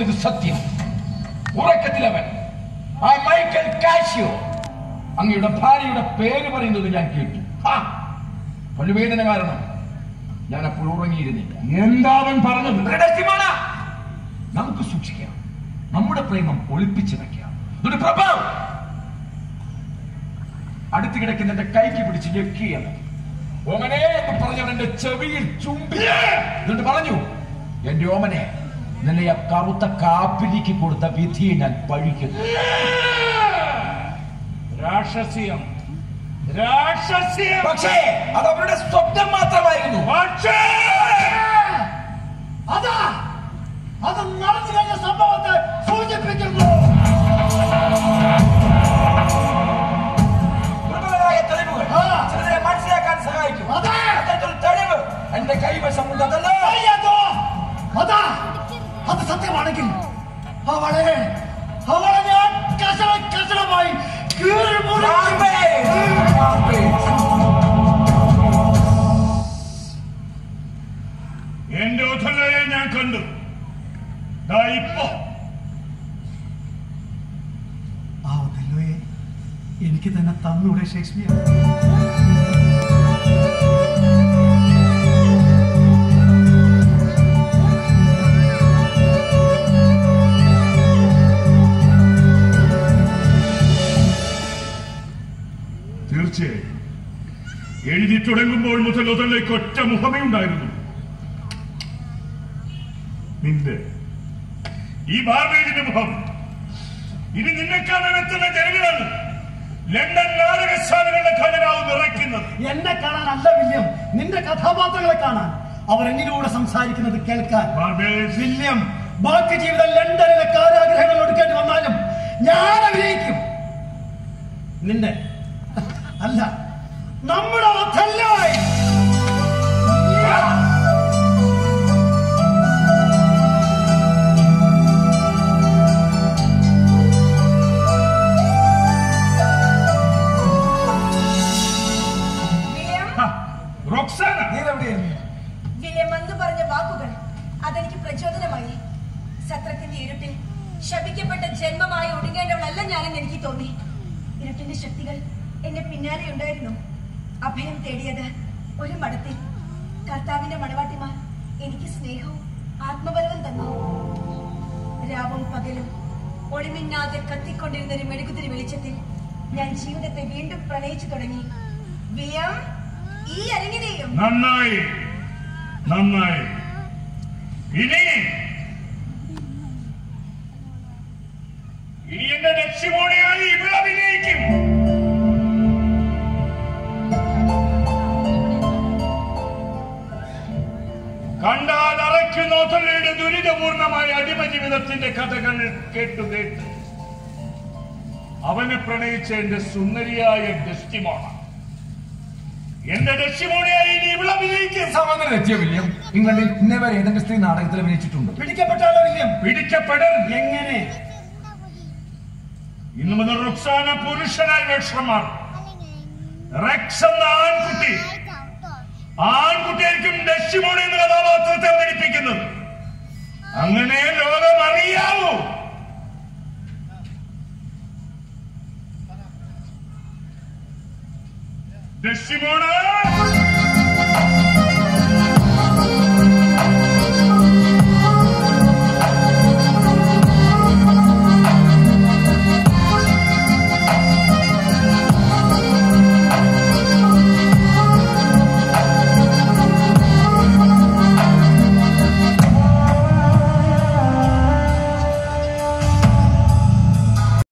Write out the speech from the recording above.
പറയുന്നത് സത്യം ഉറക്കത്തിലവൻ ആ മൈക്കൽ കാശിയോ അങ്ങയുടെ ഭാര്യയുടെ പേര് പറയുന്നത് ഞാൻ കേട്ടു ആ, പല്ലുവേദന കാരണം ഞാൻ അപ്പോൾ ഉറങ്ങിയിരുന്നില്ല എന്താ അവൻ പറഞ്ഞത് രഹസ്യമാണ് നമുക്ക് സൂക്ഷിക്കാം നമ്മുടെ പ്രേമം ഒളിപ്പിച്ചു വെക്കാം ഒരു പ്രഭാവം അടുത്ത് കിടക്കുന്ന എന്റെ കൈക്ക് പിടിച്ച് ഞെക്കിയത് ഓമനെ എന്ന് പറഞ്ഞവൻ എന്റെ ചെവിയിൽ ചുംബി എന്നിട്ട് പറഞ്ഞു എന്റെ ഓമനെ നിന്നെ ആ കറുത്ത കാപ്പിരിക്ക് കൊടുത്ത വിധിയെ ഞാൻ പഴിക്കുന്നു രാക്ഷസ്യം രാക്ഷസ്യം പക്ഷേ അത് അവരുടെ സ്വപ്നം മാത്രമായിരുന്നു പക്ഷേ അതാ അത് നടന്നു കഴിഞ്ഞ സംഭവത്തെ സൂചിപ്പിക്കുന്നു ദുർബലരായ തെളിവുകൾ ആ. ചിലരെ മനസ്സിലാക്കാൻ സഹായിക്കും അതെ. അത്തരത്തിലൊരു തെളിവ് എന്റെ കൈവശമുണ്ട് അതല്ല അയ്യതോ അതാ അത് സത്യമാണെങ്കിൽ അവളെ അവളെ ഞാൻ കഷണ കഷണമായി കീറി മാർബേ! മാർബേ! എന്റെ ഒഥല്ലയെ ഞാൻ കണ്ടു ദാ ഇപ്പോ ആ ഒഥല്ലോയെ എനിക്ക് തന്നെ തന്നൂടെ ഷേക്സ്പിയർ തീർച്ചയായും എഴുതി തുടങ്ങുമ്പോൾ മുതൽ ഒതലേക്ക് ഒറ്റ മുഖമേ ഉണ്ടായിരുന്നു നിന്റെ ഈ ബാർബേജിന്റെ മുഖം ഇനി നിന്നെ കാണാൻ എത്തുന്ന ജനങ്ങളാണ് ലണ്ടൻ നാടകശാലകളുടെ ഖജനാവ് നിറയ്ക്കുന്നത് എന്നെ കാണാനല്ല വില്യം നിന്റെ കഥാപാത്രങ്ങളെ കാണാൻ അവർ എന്നിലൂടെ സംസാരിക്കുന്നത് കേൾക്കാൻ ബാർബേജ് വില്യം ബാക്കി ജീവിതം ലണ്ടനിലെ കാരാഗ്രഹങ്ങൾ എടുക്കേണ്ടി വന്നാലും ഞാൻ അഭിനയിക്കും നിന്നെ അല്ല നമ്മുടെ ഒഥല്ലോയ്. വില്യം ഹ, റോക്സാന നീതെവിടെയായിരുന്നു? വില്യം അന്ന് പറഞ്ഞ വാക്കുകൾ അതെനിക്ക് പ്രചോദനമായി സത്രത്തിന്റെ ഇരുട്ടിൽ ശപിക്കപ്പെട്ട ജന്മമായി ഒടുങ്ങേണ്ടവളല്ല ഞാനെന്ന് എനിക്ക് തോന്നി ഇരുട്ടിന്റെ ശക്തികൾ എന്നെ പിന്നാലെ ഉണ്ടായിരുന്നു അഭയം തേടിയത് ഒരു മഠത്തിൽ കർത്താവിന്റെ മണവാട്ടിമാർ എനിക്ക് സ്നേഹവും ആത്മബലവും തന്നു രാവും പകലും ഒളിമിന്നാതെ കത്തിക്കൊണ്ടിരുന്ന ഒരു മെഴുകുതിരി വെളിച്ചത്തിൽ ഞാൻ ജീവിതത്തെ വീണ്ടും പ്രണയിച്ചു തുടങ്ങി വിയം ഈ അരങ്ങിനെയും നന്നായി നന്നായി ഇനി ഇനി എന്റെ ലക്ഷ്യമോടെയായി ഇവിടെ അഭിനയിക്കും കണ്ടാൽ അറയ്ക്കുന്ന ഒത്തലയുടെ ദുരിതപൂർണമായ അടിമ ജീവിതത്തിന്റെ കഥകൾ കേട്ടു കേട്ട് അവനെ പ്രണയിച്ച എന്റെ സുന്ദരിയായ ഡെസ്റ്റിമോണ എന്റെ ഡെസ്റ്റിമോണയായി നീ ഇവിടെ അഭിനയിക്കും സഹോദരൻ എത്തിയ വില്യം ഇംഗ്ലണ്ടിൽ ഇന്നേ വരെ ഏതെങ്കിലും സ്ത്രീ നാടകത്തിൽ അഭിനയിച്ചിട്ടുണ്ട് പിടിക്കപ്പെട്ടാലോ വില്യം പിടിക്കപ്പെടൽ എങ്ങനെ ഇന്നു മുതൽ റുക്സാന പുരുഷനായി വേഷം മാറും റെക്സ് എന്ന ആൺകുട്ടി ആൺകുട്ടിയായിരിക്കും ഡെഷിമോൺ എന്ന കഥാപാത്രത്തെ അവതരിപ്പിക്കുന്നത് അങ്ങനെ ലോകം അറിയാവൂ ഡെഷിമോണ്